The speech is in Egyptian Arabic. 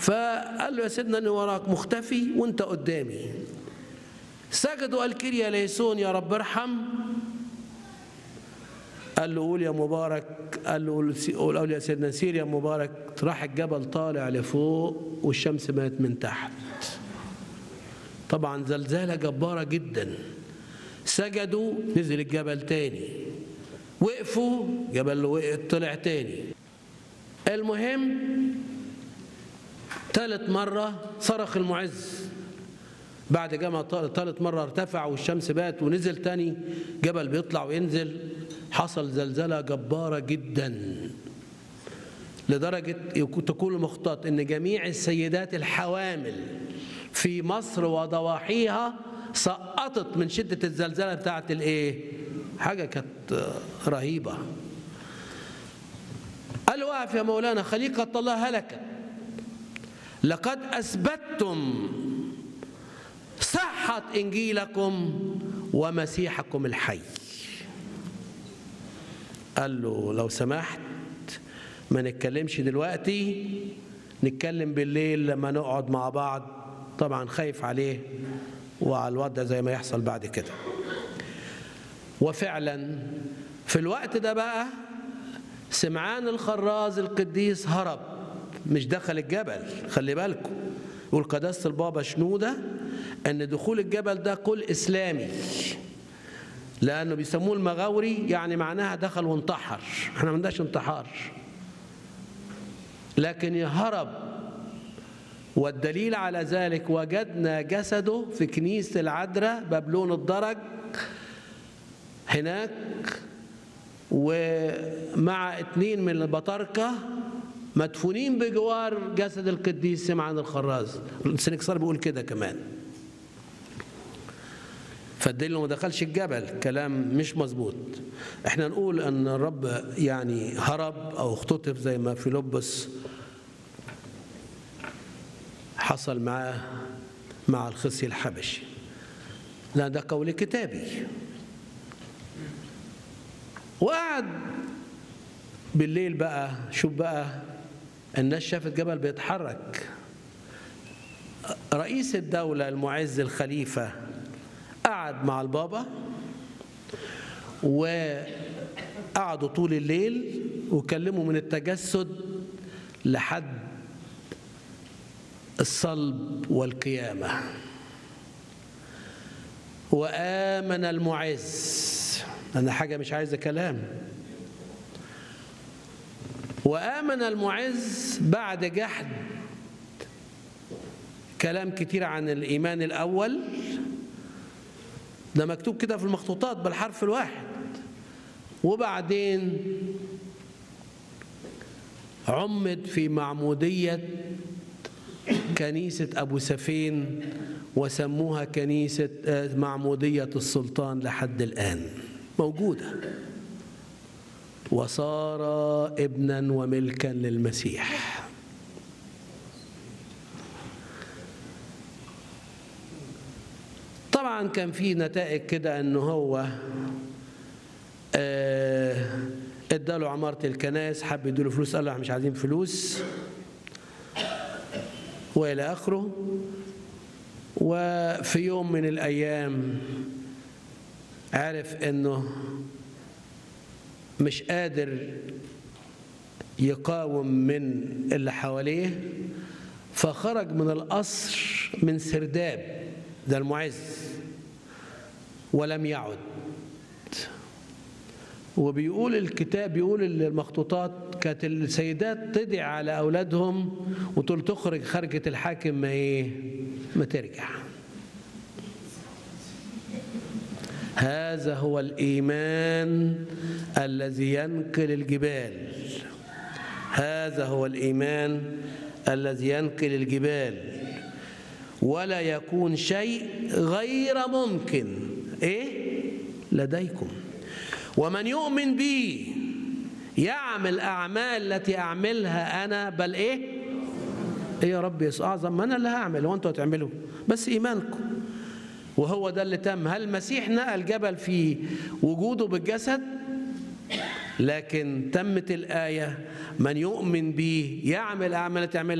فقال له يا سيدنا أنا وراك مختفي وأنت قدامي سجدوا قال كيريا ليسون يا رب ارحم قال له قول يا مبارك قال له قول قول قول يا سيدنا سير يا مبارك راح الجبل طالع لفوق والشمس مات من تحت طبعا زلزالة جبارة جدا سجدوا نزل الجبل تاني وقفوا جبل وقف طلع تاني المهم ثالث مرة صرخ المعز بعد جمع ثالث مرة ارتفع والشمس بات ونزل تاني جبل بيطلع وينزل حصل زلزلة جبارة جدا لدرجة تكون المخطط ان جميع السيدات الحوامل في مصر وضواحيها سقطت من شدة الزلزلة بتاعت الايه حاجة كانت رهيبة قال له واقف يا مولانا خليقة الله هلكت لقد أثبتتم صحة إنجيلكم ومسيحكم الحي قال له لو سمحت ما نتكلمش دلوقتي نتكلم بالليل لما نقعد مع بعض طبعا خايف عليه وعلى الوضع زي ما يحصل بعد كده وفعلا في الوقت ده بقى سمعان الخراز القديس هرب مش دخل الجبل خلي بالكم يقول قداسة البابا شنودة أن دخول الجبل ده قول إسلامي لأنه بيسموه المغاوري يعني معناها دخل وانتحر احنا ما عندناش انتحار لكن يهرب والدليل على ذلك وجدنا جسده في كنيسة العذراء بابلون الدرج هناك ومع اتنين من البطاركة مدفونين بجوار جسد القديس سمعان الخراز السنكسار بيقول كده كمان فالدليل ما دخلش الجبل كلام مش مظبوط احنا نقول ان الرب يعني هرب او اختطف زي ما فيلبس حصل معاه مع الخصي الحبشي لا ده قول كتابي وقعد بالليل بقى شوف بقى الناس شافت جبل بيتحرك رئيس الدولة المعز الخليفة قعد مع البابا وقعدوا طول الليل وكلموا من التجسد لحد الصلب والقيامة وآمن المعز أنا حاجة مش عايزة كلام وآمن المعز بعد جحد كلام كتير عن الإيمان الأول ده مكتوب كده في المخطوطات بالحرف الواحد وبعدين عمد في معمودية كنيسة أبو سفين وسموها كنيسة معمودية السلطان لحد الآن موجودة وصار ابنا وملكا للمسيح طبعا كان في نتائج كده انه هو اداله عمارة الكنائس حب يديله فلوس قال له احنا مش عايزين فلوس والى اخره وفي يوم من الايام عرف انه مش قادر يقاوم من اللي حواليه فخرج من القصر من سرداب ده المعز ولم يعد وبيقول الكتاب بيقول المخطوطات كانت السيدات تدعي على اولادهم وتقول تخرج خرجه الحاكم ما ايه ما ترجع هذا هو الايمان الذي ينقل الجبال هذا هو الايمان الذي ينقل الجبال ولا يكون شيء غير ممكن ايه لديكم ومن يؤمن بي يعمل اعمال التي اعملها انا بل ايه ايه يا رب يسوع اعظم ما انا اللي هعمل هو انتوا هتعملوا بس ايمانكم وهو ده اللي تم هل المسيح نقل جبل في وجوده بالجسد لكن تمت الآية من يؤمن بي يعمل أعمال تعملها